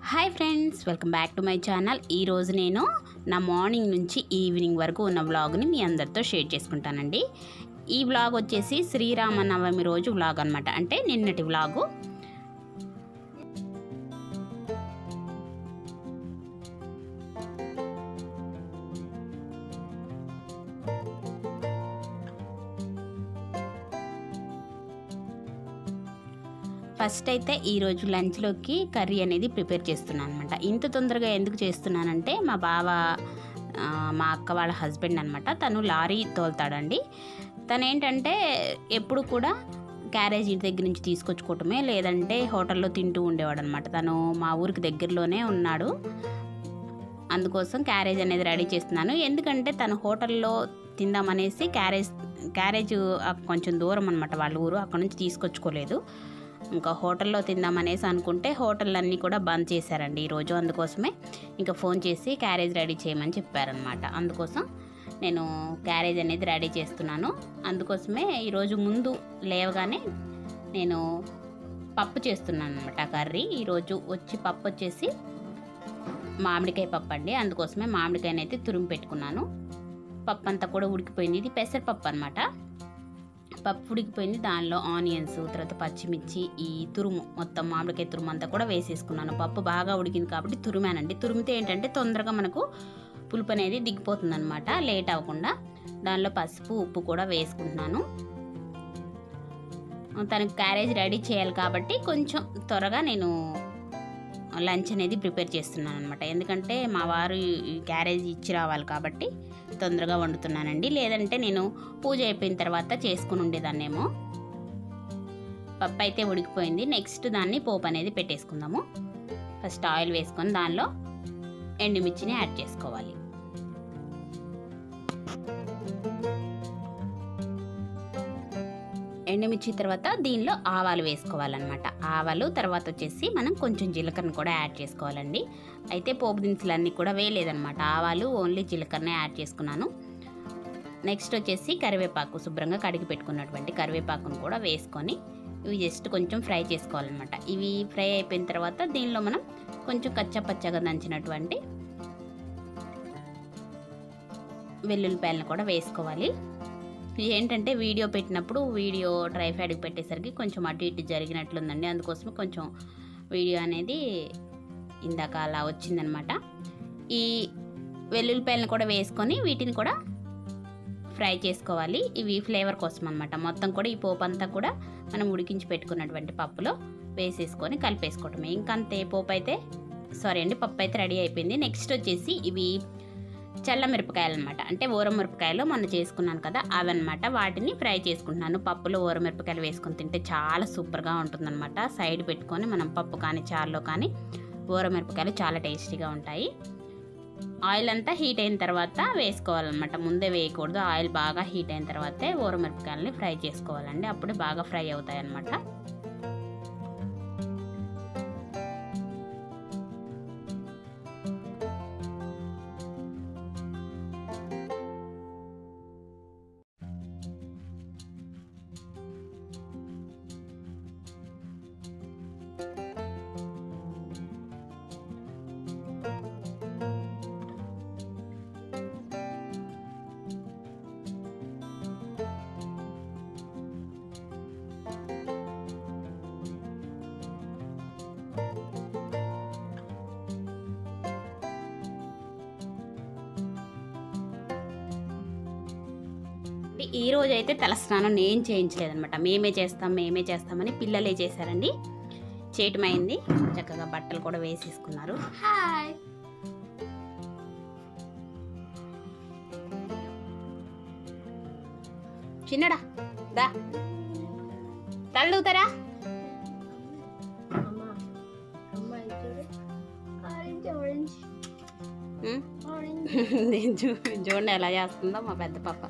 Hi friends welcome back to my channel ఈరోజు నేను నా మార్నింగ్ నుంచి ఈవినింగ్ వరకు ఉన్న వ్లాగ్ని మీ అందరితో షేర్ చేసుకుంటానండి ఈ వ్లాగ్ వచ్చేసి శ్రీరామనవమి రోజు వ్లాగ్ అనమాట అంటే నిన్నటి వ్లాగు ఫస్ట్ అయితే ఈరోజు లంచ్లోకి కర్రీ అనేది ప్రిపేర్ చేస్తున్నాను అనమాట ఇంత తొందరగా ఎందుకు చేస్తున్నానంటే మా బావ ఆ, మా అక్క వాళ్ళ హస్బెండ్ అనమాట తను లారీ తోలుతాడండి తను ఏంటంటే ఎప్పుడు కూడా క్యారేజ్ ఇంటి దగ్గర నుంచి తీసుకొచ్చుకోవటమే లేదంటే హోటల్లో తింటూ ఉండేవాడు అనమాట తను మా ఊరికి దగ్గరలోనే ఉన్నాడు అందుకోసం క్యారేజ్ అనేది రెడీ చేస్తున్నాను ఎందుకంటే తను హోటల్లో తిందామనేసి క్యారేజ్ క్యారేజ్ ఆ కొంచెం దూరం అనమాట వాళ్ళ ఊరు అక్కడ నుంచి తీసుకొచ్చుకోలేదు ఇంకా హోటల్లో తిందామనేసి అనుకుంటే హోటల్ అన్నీ కూడా బంద్ చేశారండి ఈరోజు అందుకోసమే ఇంకా ఫోన్ చేసి క్యారేజ్ రెడీ చేయమని చెప్పారనమాట అందుకోసం నేను క్యారేజ్ అనేది రెడీ చేస్తున్నాను అందుకోసమే ఈరోజు ముందు లేవగానే నేను పప్పు చేస్తున్నాను అనమాట కర్రీ ఈరోజు వచ్చి పప్పు వచ్చేసి మామిడికాయ పప్పు అండి అందుకోసమే మామిడికాయని అయితే తురుము పెట్టుకున్నాను పప్పు అంతా కూడా ఉడికిపోయింది ఇది పెసరపప్పు అనమాట పప్పు ఉడికిపోయింది దానిలో ఆనియన్స్ తర్వాత పచ్చిమిర్చి ఈ తురుము మొత్తం మామిడికాయ తురుము అంతా కూడా వేసేసుకున్నాను పప్పు బాగా ఉడికింది కాబట్టి తురిమానండి తురిమితే ఏంటంటే తొందరగా మనకు పులుపు అనేది దిగిపోతుంది అనమాట లేట్ అవ్వకుండా దానిలో పసుపు ఉప్పు కూడా వేసుకుంటున్నాను తనకు క్యారేజ్ రెడీ చేయాలి కాబట్టి కొంచెం త్వరగా నేను లంచ్ అనేది ప్రిపేర్ చేస్తున్నాను అనమాట ఎందుకంటే మా వారు ఈ క్యారేజ్ ఇచ్చి రావాలి కాబట్టి తొందరగా వండుతున్నానండి లేదంటే నేను పూజ అయిపోయిన తర్వాత చేసుకుని ఉండేదాన్నేమో పప్పు అయితే ఉడికిపోయింది నెక్స్ట్ దాన్ని పోపు అనేది పెట్టేసుకుందాము ఫస్ట్ ఆయిల్ వేసుకొని దానిలో ఎండుమిర్చిని యాడ్ చేసుకోవాలి ఎండుమిర్చి తర్వాత దీనిలో ఆవాలు వేసుకోవాలన్నమాట ఆవాలు తర్వాత వచ్చేసి మనం కొంచెం జీలకర్రను కూడా యాడ్ చేసుకోవాలండి అయితే పోపు దినుసులు అన్నీ కూడా వేయలేదన్నమాట ఆవాలు ఓన్లీ జీలకర్రనే యాడ్ చేసుకున్నాను నెక్స్ట్ వచ్చేసి కరివేపాకు శుభ్రంగా కడిగి పెట్టుకున్నటువంటి కరివేపాకును కూడా వేసుకొని ఇవి జస్ట్ కొంచెం ఫ్రై చేసుకోవాలన్నమాట ఇవి ఫ్రై అయిపోయిన తర్వాత దీనిలో మనం కొంచెం కచ్చపచ్చగా దంచినటువంటి వెల్లుల్లిపాయలను కూడా వేసుకోవాలి ఏంటంటే వీడియో పెట్టినప్పుడు వీడియో డ్రై ఫ్రైడ్కి పెట్టేసరికి కొంచెం అటు ఇటు జరిగినట్లుందండి అందుకోసమే కొంచెం వీడియో అనేది ఇందాక అలా వచ్చిందనమాట ఈ వెల్లుల్లిపాయలను కూడా వేసుకొని వీటిని కూడా ఫ్రై చేసుకోవాలి ఇవి ఫ్లేవర్ కోసం అనమాట మొత్తం కూడా ఈ పోపు అంతా కూడా మనం ఉడికించి పెట్టుకున్నటువంటి పప్పులో వేసేసుకొని కలిపేసుకోవటమే ఇంకంతే పోపు అయితే సారీ అండి పప్పు అయితే రెడీ అయిపోయింది నెక్స్ట్ వచ్చేసి ఇవి చల్ల మిరపకాయలు అనమాట అంటే ఊర మిరపకాయలు మొన్న చేసుకున్నాను కదా అవన్నమాట వాటిని ఫ్రై చేసుకుంటున్నాను పప్పులో ఊర మిరపకాయలు వేసుకొని తింటే చాలా సూపర్గా ఉంటుందన్నమాట సైడ్ పెట్టుకొని మనం పప్పు కానీ చారులో కానీ ఊర మిరపకాయలు చాలా టేస్టీగా ఉంటాయి ఆయిల్ అంతా హీట్ అయిన తర్వాత వేసుకోవాలన్నమాట ముందే వేయకూడదు ఆయిల్ బాగా హీట్ అయిన తర్వాతే ఊర మిరపకాయలని ఫ్రై చేసుకోవాలండి అప్పుడే బాగా ఫ్రై అవుతాయి అన్నమాట ఈ రోజు అయితే తలస్నానం నేను చేయించలేదనమాట మేమే చేస్తాం మేమే చేస్తామని పిల్లలే చేశారండి చేయటమైంది చక్కగా బట్టలు కూడా వేసేసుకున్నారు హాయ్ చిన్నడా దా తల్లుతారా అమ్మ అమ్మ ఇది చూడు ఆరెంజ్ ఆరెంజ్ ఆరెంజ్ చూడండి ఎలా చేస్తుందో మా పెద్ద పాప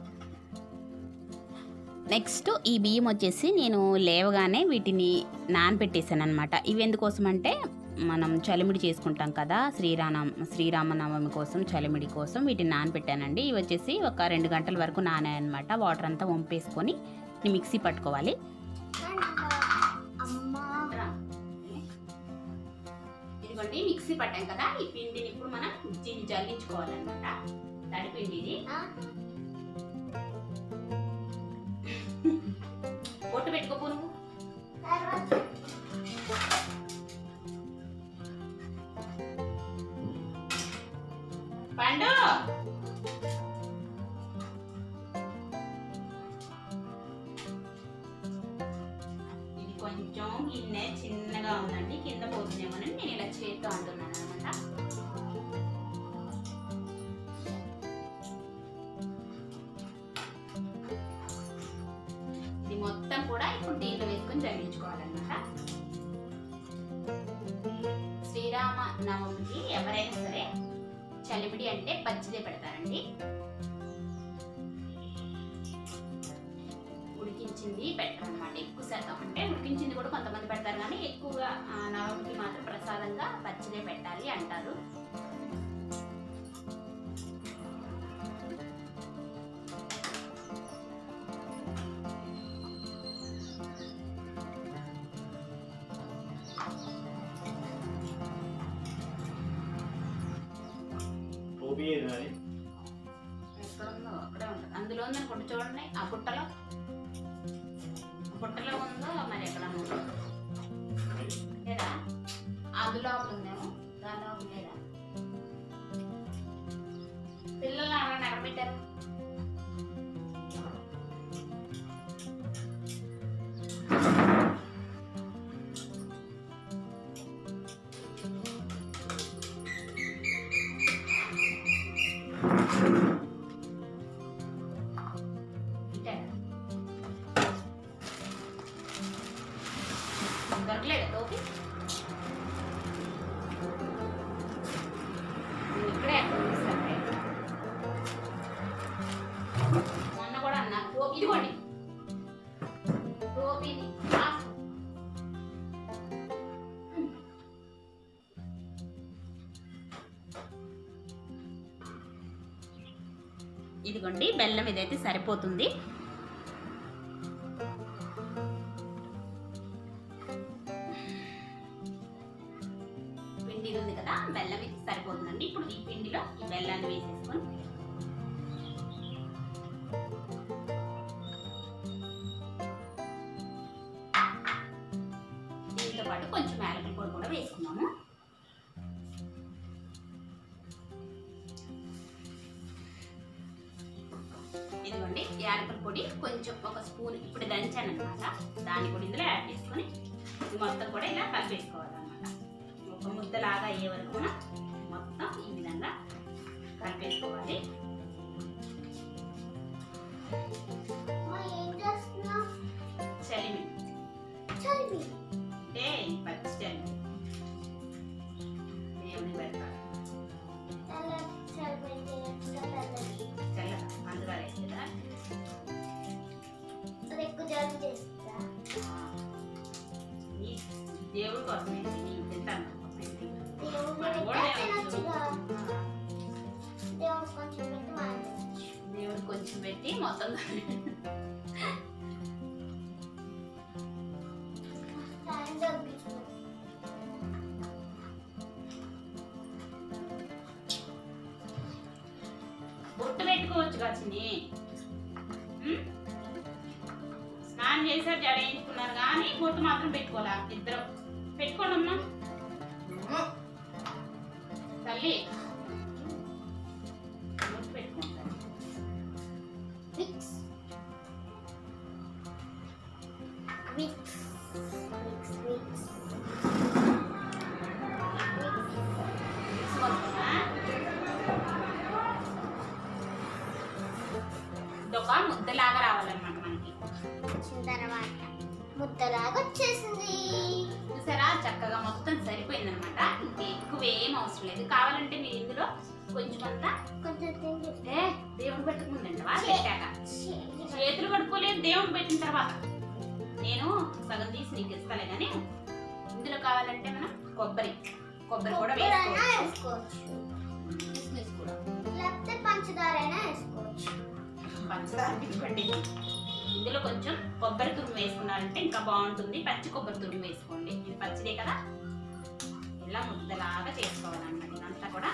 నెక్స్ట్ ఈ బియ్యం వచ్చేసి నేను లేవగానే వీటిని నానబెట్టేసాను అనమాట ఇవి ఎందుకోసం అంటే మనం చలిమిడి చేసుకుంటాం కదా శ్రీరామ శ్రీరామనవమి కోసం చలిమిడి కోసం వీటిని నానబెట్టానండి ఇవి వచ్చేసి ఒక రెండు గంటల వరకు నానాయన్నమాట వాటర్ అంతా వంపేసుకొని మిక్సీ పట్టుకోవాలి అమ్మ ఇది ఇదిగోండి మిక్సీ పట్టాం కదా ఈ పిండిని ఇప్పుడు మనం దీన్ని జల్లించుకోవాలన్నమాట తడి పిండి ఇది ఆ, బొట్టు పెట్టుకోపో నువ్వు తర్వాత పండు ఇది కొంచెం గిన్నె చిన్నగా ఉందండి కింద పోతుందేమోనని నేను ఇలా చేతితో అంటున్నాను అనమాట ఇది మొత్తం కూడా ఇప్పుడు దీంట్లో వేసుకొని జల్లించుకోవాలన్నమాట శ్రీరామ నవమికి ఎవరైనా సరే చలిమిడి అంటే పచ్చిదే పెడతారండి ఉడికించింది పెట్టరన్నమాట ఎక్కువ శాతం అంటే ఉడికించింది కూడా కొంతమంది పెడతారు కానీ ఎక్కువగా ఆ, నవమికి మాత్రం ప్రసాదంగా పచ్చిదే పెట్టాలి అంటారు టోపీ ఏది మరి ఎక్కడ ఉందో అక్కడే ఉంటుంది అందులో ఉందని కొట్టు చూడండి ఆ బుట్టలో బుట్టలో ఉందో మరి ఎక్కడ ఉందో లేదా అది లోపల ఉందేమో దాని లోపల లేదా పిల్లలు ఎవరైనా ఎక్కడ పెట్టారు పెట్టారా? దొరకలేదా టోపీ నువ్వు ఇక్కడే ఎక్కడ చూసావే? మొన్న కూడా అన్నా టోపీ ఇదిగోండి టోపీని ఆఫ్. ఇదిగోండి బెల్లం ఇదైతే సరిపోతుంది పిండి ఇది ఉంది కదా బెల్లం ఇది సరిపోతుందండి ఇప్పుడు ఈ పిండిలో ఈ బెల్లాన్ని వేసేసుకొని దీంతో పాటు కొంచెం యాలకుల పొడి కూడా వేసుకున్నాము ఇదిగోండి యాలకుల పొడి కొంచెం ఒక స్పూన్ ఇప్పుడు దంచాను అనమాట దాన్ని కూడా ఇందులో యాడ్ చేసుకొని ఇది మొత్తం కూడా ఇలా కలిపేసుకోవాలన్నమాట ఒక ముద్దలాగా అయ్యే వరకు మనం మొత్తం ఈ విధంగా కలిపేసుకోవాలి అమ్మా, ఏం చేస్తున్నావు చలిమి చదివి అంటే ఈ పచ్చి చలిమి దేవుని పెడతారు తెల్ల చదివితే ఎట్లా తెల్లది చల్ల అందుగా వేస్తుందా అది ఎక్కువ జలుబు చేస్తుందా ఈ దేవుడి కోసం ఏంటి? నేను తింటాను దేవుడు మనం కూడా తినొచ్చుగా తినొచ్చు. దేవుడు కొంచెం పెట్టి మనం తినొచ్చు దేవుడు కొంచెం పెట్టి మొత్తం టైం తగ్గించు బొట్టు పెట్టుకోవచ్చు కాచింది స్నానం చేశారు జడ వేయించుకున్నారు కానీ బొట్టు మాత్రం పెట్టుకోవాలా ఇద్దరు పెట్టుకోనమ్మా తల్లి బొట్టు పెట్టుకుంటారు విక్స్ విక్స్ విక్స్ విక్స్ ఇదొక ముద్దలాగా రావాలన్నమాట మనకి వచ్చిన తర్వాత ముద్దలాగా వచ్చేసింది చూసారా చక్కగా మొత్తం సరిపోయిందనమాట ఇంకా ఎక్కువ ఏం అవసరం లేదు కావాలంటే మీరు ఇందులో కొంచెం అంతా కొంచెం తిండి ఏ దేవుడు పెట్టుకుందండి వా పెట్టాక చేతులు కడుక్కోలేదు దేవుడు పెట్టిన తర్వాత నేను సగం తీసి నీకు ఇస్తాలే కానీ ఇందులో కావాలంటే మనం కొబ్బరి కొబ్బరి కూడా కొబ్బరైనా వేసుకోవచ్చు వేసుకోవచ్చు కిస్మిస్ కూడా లేకపోతే పంచదార అయినా వేసుకోవచ్చు పంచదార ఇవ్వండి ఇందులో కొంచెం కొబ్బరి తురుము వేసుకున్నారంటే ఇంకా బాగుంటుంది పచ్చి కొబ్బరి తురుము వేసుకోండి ఇది పచ్చిదే కదా ఇలా ముద్దలాగా చేసుకోవాలన్నమాట ఇదంతా కూడా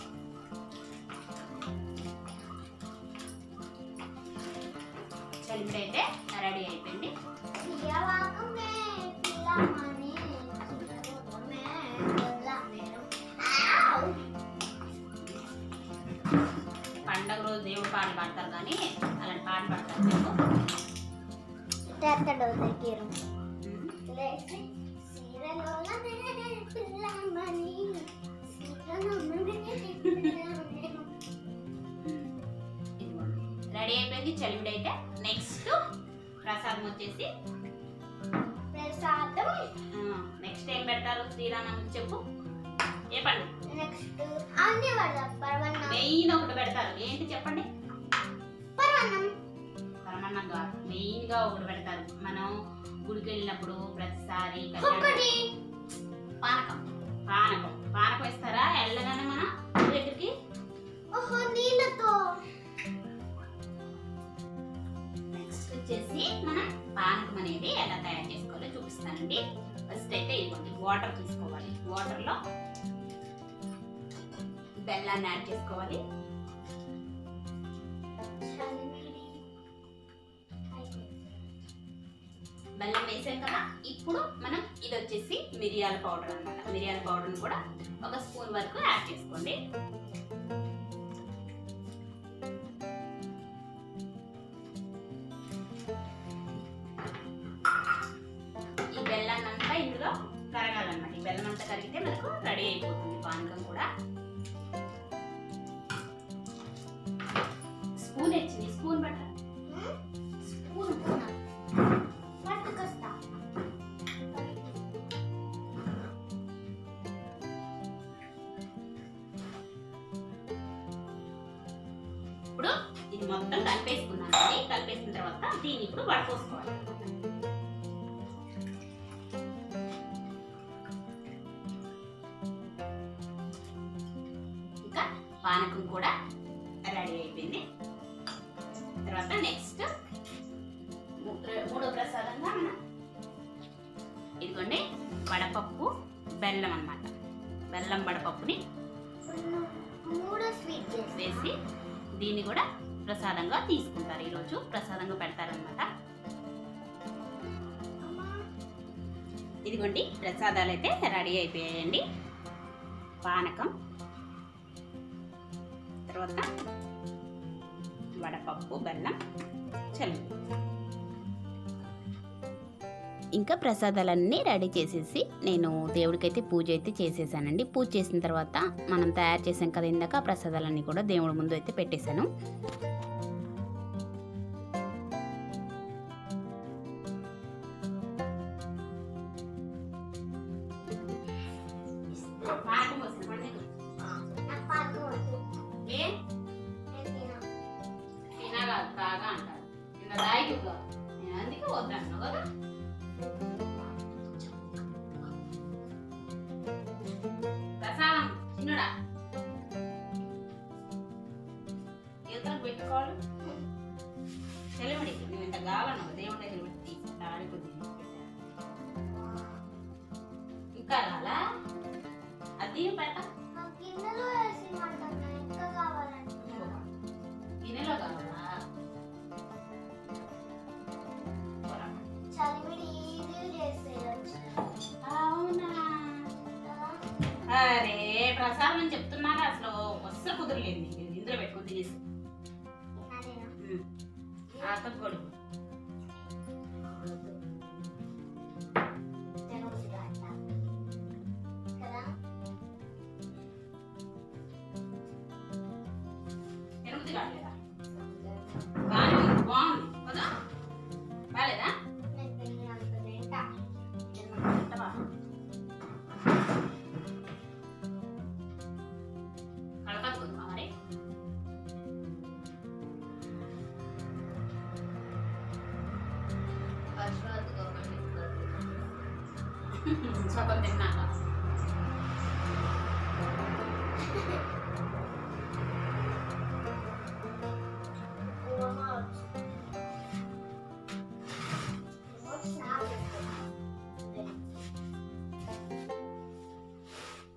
చలిమిడి అయితే రెడీ అయిపోయింది పిల్లవాకమే పిల్లమని చిరునవ్వుమే పిల్లమేను. ఆవ్! పండగ రోజు దేవుడు పాటలు పాడతారు కానీ అలాంటి పాటలు పాడతారు చెప్పు తెత్తడు దగ్గర లేచి సీరలోలనే పిల్లమని సీరలోలనే పిల్లమేను. రెడీ అయిపోయింది చలిమిడి అయితే నెక్స్ట్ ప్రసాదం వచ్చేసి ప్రసాదం నెక్స్ట్ ఏం పెడతారు శ్రీరామనవమి చెప్పు ఏ పండుగ నెక్స్ట్ అన్ని వాళ్ళ పర్వన్నం మెయిన్ ఒకటి పెడతారు ఏంటి చెప్పండి పర్వన్నం పరమన్నం కాదు మెయిన్ గా ఒకటి పెడతారు మనం గుడికి వెళ్ళినప్పుడు ప్రతిసారి కళ్యాణం- ఒకటి పానకం పానకం పానకం ఇస్తారా వెళ్ళగానే మన గుడి దగ్గరికి ఓహో నీళ్ళతో నెక్స్ట్ వచ్చేసి మనం పానకం అనేది ఎలా తయారు చేసుకోవాలో చూపిస్తానండి ఫస్ట్ అయితే ఇవ్వండి వాటర్ తీసుకోవాలి వాటర్ లో బెల్లాన్ని యాడ్ చేసుకోవాలి బెల్లం వేసాం కదా ఇప్పుడు మనం ఇది వచ్చేసి మిరియాల పౌడర్ అన్నమాట మిరియాల పౌడర్ని కూడా ఒక స్పూన్ వరకు యాడ్ చేసుకోండి ఈ బెల్లాన్ని అంతా ఇందులో కరగాలన్నమాట ఈ బెల్లం అంతా కరిగితే మనకు రెడీ అయిపోతుంది పానకం కూడా స్పూన్ వచ్చింది స్పూన్ పట్ట స్పూన్ పట్టుకొస్తా ఇప్పుడు ఇది మొత్తం కలిపేసుకున్నానండి కలిపేసిన తర్వాత దీన్ని ఇప్పుడు వడపోసుకోవాలి ఇంకా పానకం కూడా రెడీ అయిపోయింది తర్వాత నెక్స్ట్ మూడో ప్రసాదంగా మనం ఇదిగోండి వడపప్పు బెల్లం అన్నమాట బెల్లం వడపప్పుని మూడో స్వీట్ చేసి వేసి దీన్ని కూడా ప్రసాదంగా తీసుకుంటారు ఈరోజు ప్రసాదంగా పెడతారనమాట ఇదిగోండి ప్రసాదాలు అయితే రెడీ అయిపోయాయండి పానకం తర్వాత వడపప్పు బెల్లం చల్లి ఇంకా ప్రసాదాలన్నీ రెడీ చేసేసి నేను దేవుడికైతే పూజ అయితే చేసేసానండి పూజ చేసిన తర్వాత మనం తయారు చేసాం కదా ఇందాక ఆ ప్రసాదాలన్నీ కూడా దేవుడి ముందు అయితే పెట్టేశాను పానకం పోసిన పండు నీకు. నాకు పాలు వద్దు. ఏ నేను తినా. తినగా తాగా అంటారు నిన్న దాయిగా నేను అందుకే వద్దాను కదా ప్రసాదం చిన్నడా యువతలకు పెట్టుకోవాలి తెలివడి నువ్వు ఇంత కావాలను దేవుడి దగ్గర పెట్టి తీసుకుంటా ఆడిపోతుంది ఇంకా రాలా అది పెట్ట నాకు గిన్నెలో వేసి మంటున్నా. ఇంకా కావాలంటే. గిన్నెలో కావాలా పోరా. చలివిడి ఈజీ చేసేయచ్చు అవునా అరే ప్రసాదం అని చెప్తున్నాగా అసలు అస్సలు కుదరలేదు నీకు ఇది ఇందులో పెట్టుకుని తినేసి ఆకలి కొడుకు కదా తిరుపతి కాలేదా బాగానే ఉంది బాగుంది కదా బాగాలేదా నేను తిన్నంత తింటా. తింటావా? కడపడుకుందామా మరి సగం తిన్నాక ఓమా వచ్చు. వచ్చు నాకు.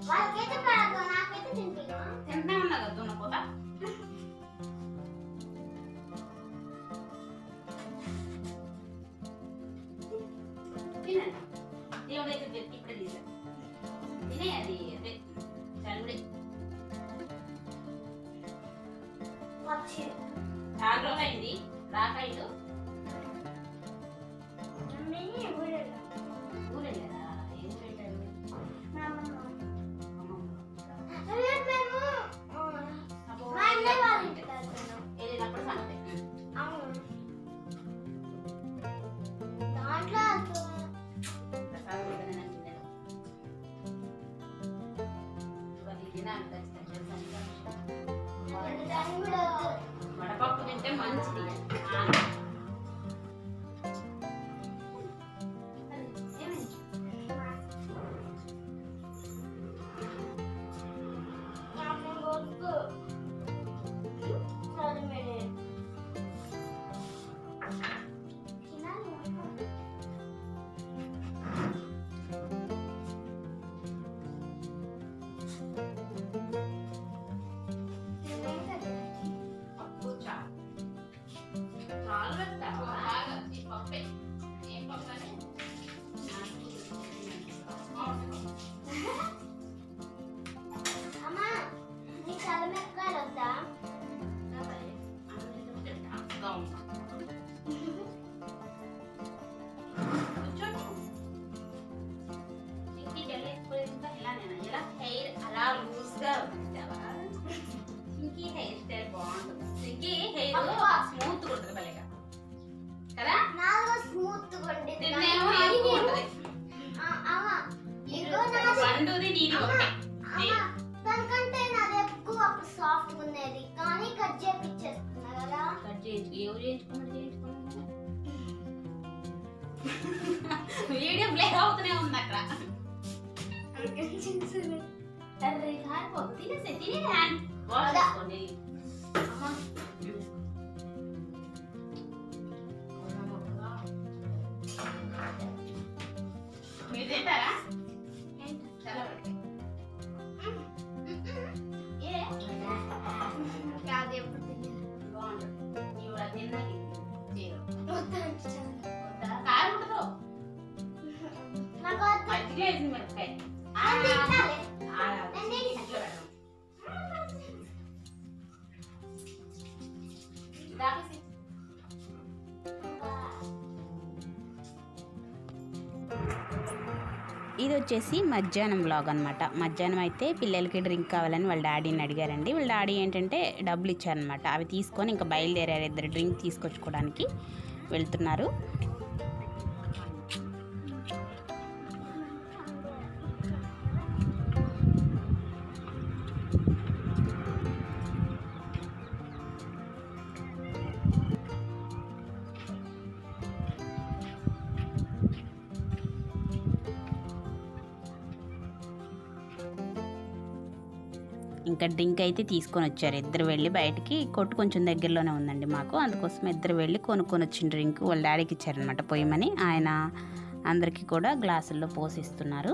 వాళ్ళకైతే పడదు నాకైతే తింటున్నా తింటా ఉన్నా కదా దున్నపోతా తినండి దేవుడైతే తె- ఇప్పుడే తీసాను తినే అది అదే చల్లుడి వచ్చి చాలా రోజులు అయింది రాకాయలు మమ్మీ ఊరేలా ఊరెళ్ళారా ఏం ఊరెళ్ళారు మా అమ్మమ్మ అమ్మమ్మ. అదే మేము ఆ, అబ్బో, మా అన్నయ్య వాళ్ళ ఇంటికి వెళ్తున్నాం వెళ్ళినప్పుడు సంగతి అవును దాంట్లో అసలు ప్రసాదం ఏదైనా నాకు తిన్నాను. అది తినాలి ఖచ్చితంగా దాన్ని కూడా వద్దు. వడపప్పు తింటే మంచిది ఆ. అది ఏమైంది? నాకు వద్దు. సరే మేడే. తినాలి వద్దు. తినేది. పప్పు చారు. చాలు పెడతావా? బాగా ఈ పప్పే. ఏం పప్పు అని? అమ్మా నీ చల్లమిరపకాయలు వద్దా సరే. అందులో తింటా. ఉంటా. కూర్చోండి. ఇంకి జడ ఎక్కువ ఇలా నేను ఇలా హెయిర్ అలా లూజ్ గా ఉంచావా ఇంకి హెయిర్ స్టైల్ బాగుంటుంది ఇంకి హెయిర్ అబ్బా. స్మూత్ ఉంటుంది భలేగా కదా నాలుగు స్మూత్ ఉండి తిన్నేమో ఎక్కువ ఉంటుంది ఇదిగో నాది వండుది నీది ఒకటే అమ్మా, దానికంటే నాది ఎక్కువ సాఫ్ట్ ఉండేది కానీ కట్ చేపించేస్తున్నా కదా కట్ చేయించు ఎవరు చేయించుకున్నాడు చేయించుకున్నాడు వీడియో ప్లే అవుతూనే ఉంది అక్కడ అరే కారిపోదు తినేసే తినే హ్యాండ్ వాష్ అదా. చేసుకోండి అమ్మా మీరు తింటారా చాలా ఏ అది ఎప్పుడు తినలేదు. బాగుంటుంది ఇవాళ తిన్నాక చేయరు వద్దంటే చాలు. వద్దా? కారం ఉండదు నాకు వద్దు. మజ్జిగ వేసింది మిరపకాయ ఆ, నేను తింటాలే. ఆ, నేను తింటా. ఇంట్లో పెట్టను. దాకేసి. ఇది వచ్చేసి మధ్యాహ్నం వ్లాగ్ అనమాట మధ్యాహ్నం అయితే పిల్లలకి డ్రింక్ కావాలని వాళ్ళ డాడీని అడిగారండి వాళ్ళ డాడీ ఏంటంటే డబ్బులు ఇచ్చారనమాట అవి తీసుకొని ఇంకా బయలుదేరారు ఇద్దరు డ్రింక్ తీసుకొచ్చుకోవడానికి వెళ్తున్నారు ఇంకా డ్రింక్ అయితే తీసుకొని వచ్చారు ఇద్దరు వెళ్ళి బయటికి కొట్టు కొంచెం దగ్గరలోనే ఉందండి మాకు అందుకోసం ఇద్దరు వెళ్ళి కొనుక్కొని వచ్చిన డ్రింక్ వాళ్ళ డాడీకి ఇచ్చారనమాట పోయమని ఆయన అందరికీ కూడా గ్లాసుల్లో పోసిస్తున్నారు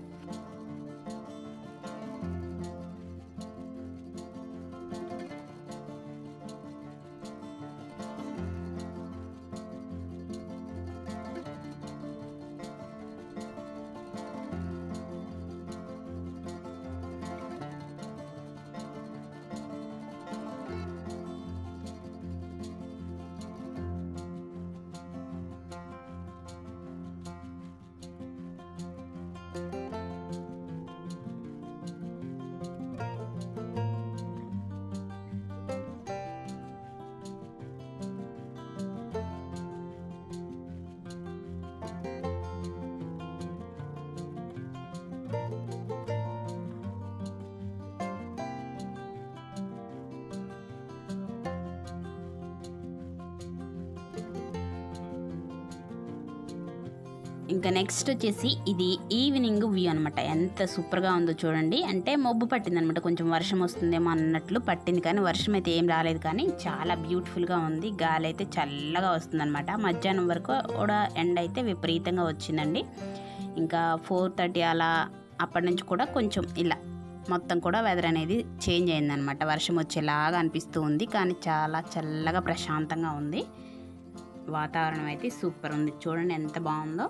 ఇంకా నెక్స్ట్ వచ్చేసి ఇది ఈవినింగ్ వ్యూ అనమాట ఎంత సూపర్గా ఉందో చూడండి అంటే మబ్బు పట్టింది అనమాట కొంచెం వర్షం వస్తుందేమో అన్నట్లు పట్టింది కానీ వర్షం అయితే ఏం రాలేదు కానీ చాలా బ్యూటిఫుల్గా ఉంది గాలి అయితే చల్లగా వస్తుందన్నమాట మధ్యాహ్నం వరకు కూడా ఎండ అయితే విపరీతంగా వచ్చిందండి ఇంకా ఫోర్ థర్టీ అలా అప్పటి నుంచి కూడా కొంచెం ఇలా మొత్తం కూడా వెదర్ అనేది చేంజ్ అయిందనమాట వర్షం వచ్చేలాగా అనిపిస్తూ ఉంది కానీ చాలా చల్లగా ప్రశాంతంగా ఉంది వాతావరణం అయితే సూపర్ ఉంది చూడండి ఎంత బాగుందో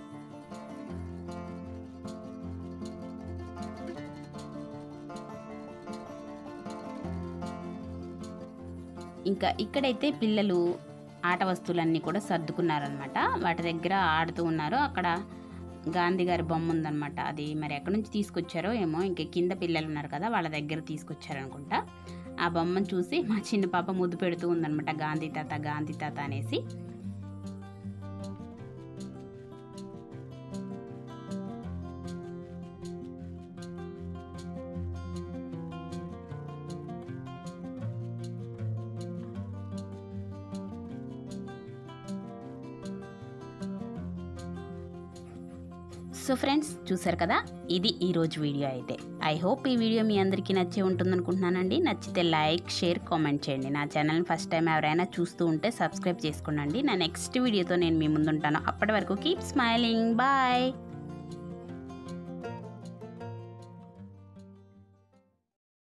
ఇంకా ఇక్కడైతే పిల్లలు ఆట వస్తువులన్నీ కూడా సర్దుకున్నారనమాట వాటి దగ్గర ఆడుతూ ఉన్నారు అక్కడ గాంధీ గారి బొమ్మ ఉందన్నమాట అది మరి ఎక్కడి నుంచి తీసుకొచ్చారో ఏమో ఇంకా కింద పిల్లలు ఉన్నారు కదా వాళ్ళ దగ్గర తీసుకొచ్చారనుకుంటా ఆ బొమ్మను చూసి మా చిన్న పాప ముద్దు పెడుతూ ఉందన్నమాట గాంధీ తాత గాంధీ తాత అనేసి సో ఫ్రెండ్స్ చూసారు కదా ఇది ఈరోజు వీడియో అయితే ఐ హోప్ ఈ వీడియో మీ అందరికీ నచ్చే ఉంటుందనుకుంటున్నానండి నచ్చితే లైక్ షేర్ కామెంట్ చేయండి నా ఛానల్ని ఫస్ట్ టైం ఎవరైనా చూస్తూ ఉంటే సబ్స్క్రైబ్ చేసుకోండి నా నెక్స్ట్ వీడియోతో నేను మీ ముందుంటాను అప్పటి వరకు కీప్ స్మైలింగ్ బాయ్